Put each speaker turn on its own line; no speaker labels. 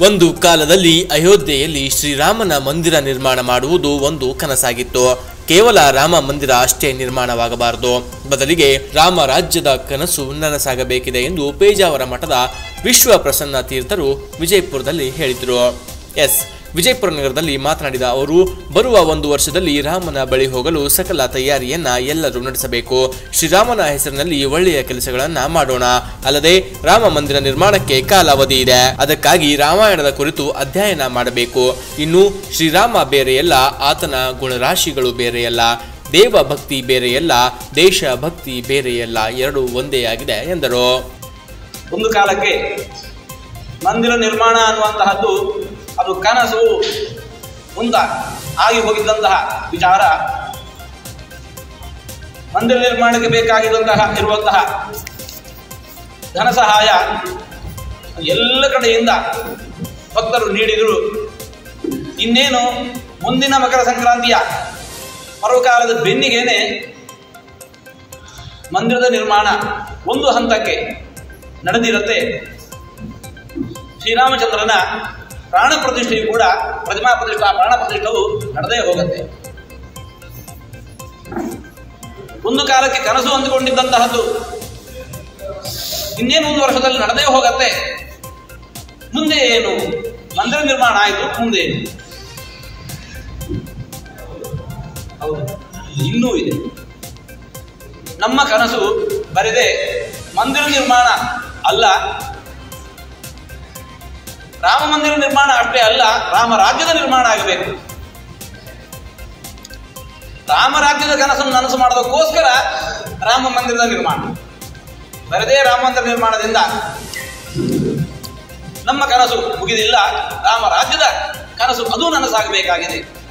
ಒಂದು ಕಾಲದಲ್ಲಿ ಅಯೋಧ್ಯೆಯಲ್ಲಿ ಶ್ರೀರಾಮನ ಮಂದಿರ ನಿರ್ಮಾಣ ಮಾಡುವುದು ಒಂದು ಕನಸಾಗಿತ್ತು ಕೇವಲ ರಾಮ ಮಂದಿರ ಅಷ್ಟೇ ನಿರ್ಮಾಣವಾಗಬಾರದು ಬದಲಿಗೆ ರಾಮ ರಾಜ್ಯದ ಕನಸು ನನಸಾಗಬೇಕಿದೆ ಎಂದು ಪೇಜಾವರ ಮಠದ ವಿಶ್ವ ಪ್ರಸನ್ನ ತೀರ್ಥರು ವಿಜಯಪುರದಲ್ಲಿ ಹೇಳಿದರು ಎಸ್ ವಿಜಯಪುರ ನಗರದಲ್ಲಿ ಮಾತನಾಡಿದ ಅವರು ಬರುವ ಒಂದು ವರ್ಷದಲ್ಲಿ ರಾಮನ ಬಳಿ ಹೋಗಲು ಸಕಲ ತಯಾರಿಯನ್ನ ಎಲ್ಲರೂ ನಡೆಸಬೇಕು ಶ್ರೀರಾಮನ ಹೆಸರಿನಲ್ಲಿ ಒಳ್ಳೆಯ ಕೆಲಸಗಳನ್ನ ಮಾಡೋಣ ಅಲ್ಲದೆ ರಾಮ ಮಂದಿರ ನಿರ್ಮಾಣಕ್ಕೆ ಕಾಲಾವಧಿ ಇದೆ ಅದಕ್ಕಾಗಿ ರಾಮಾಯಣದ ಕುರಿತು ಅಧ್ಯಯನ ಮಾಡಬೇಕು ಇನ್ನು ಶ್ರೀರಾಮ ಬೇರೆಯಲ್ಲ ಆತನ ಗುಣರಾಶಿಗಳು ಬೇರೆಯಲ್ಲ ದೇವ ಭಕ್ತಿ ಬೇರೆಯಲ್ಲ ದೇಶ ಭಕ್ತಿ ಬೇರೆಯಲ್ಲ ಎರಡು ಒಂದೇ ಆಗಿದೆ ಎಂದರು
ಒಂದು ಕಾಲಕ್ಕೆ ಮಂದಿರ ನಿರ್ಮಾಣ ಅನ್ನುವಂತಹದ್ದು ಅದು ಕನಸು ಮುಂದ ಆಗಿ ಹೋಗಿದ್ದಂತಹ ವಿಚಾರ ಮಂದಿರ ನಿರ್ಮಾಣಕ್ಕೆ ಬೇಕಾಗಿದ್ದಂತಹ ಇರುವಂತಹ ಧನ ಸಹಾಯ ಎಲ್ಲ ಕಡೆಯಿಂದ ಭಕ್ತರು ನೀಡಿದರು ಇನ್ನೇನು ಮುಂದಿನ ಮಕರ ಸಂಕ್ರಾಂತಿಯ ಪರ್ವಕಾಲದ ಬೆನ್ನಿಗೇನೆ ಮಂದಿರದ ನಿರ್ಮಾಣ ಒಂದು ಹಂತಕ್ಕೆ ನಡೆದಿರುತ್ತೆ ಶ್ರೀರಾಮಚಂದ್ರನ ಪ್ರಾಣ ಪ್ರತಿಷ್ಠೆಯು ಕೂಡ ಪ್ರತಿಮಾ ಪ್ರತಿಷ್ಠಾ ಪ್ರಾಣ ಪ್ರತಿಷ್ಠವು ನಡೆದೇ ಹೋಗುತ್ತೆ ಒಂದು ಕಾಲಕ್ಕೆ ಕನಸು ಅಂದುಕೊಂಡಿದ್ದಂತಹದ್ದು ಇನ್ನೇನು ಒಂದು ವರ್ಷದಲ್ಲಿ ನಡೆದೇ ಹೋಗತ್ತೆ ಮುಂದೆ ಏನು ಮಂದಿರ ನಿರ್ಮಾಣ ಆಯಿತು ಮುಂದೆ ಏನು ಹೌದು ಇನ್ನೂ ಇದೆ ನಮ್ಮ ಕನಸು ಬರೆದೆ ಮಂದಿರ ನಿರ್ಮಾಣ ಅಲ್ಲ ರಾಮ ಮಂದಿರ ನಿರ್ಮಾಣ ಅಷ್ಟೇ ಅಲ್ಲ ರಾಮ ರಾಜ್ಯದ ನಿರ್ಮಾಣ ಆಗಬೇಕು ರಾಮ ರಾಜ್ಯದ ಕನಸನ್ನು ನನಸು ಮಾಡೋದಕ್ಕೋಸ್ಕರ ರಾಮ ಮಂದಿರದ ನಿರ್ಮಾಣ ಬರದೇ ರಾಮ ಮಂದಿರ ನಿರ್ಮಾಣದಿಂದ ನಮ್ಮ ಕನಸು ಮುಗಿದಿಲ್ಲ ರಾಮ ರಾಜ್ಯದ ಕನಸು ಅದು ನನಸಾಗಬೇಕಾಗಿದೆ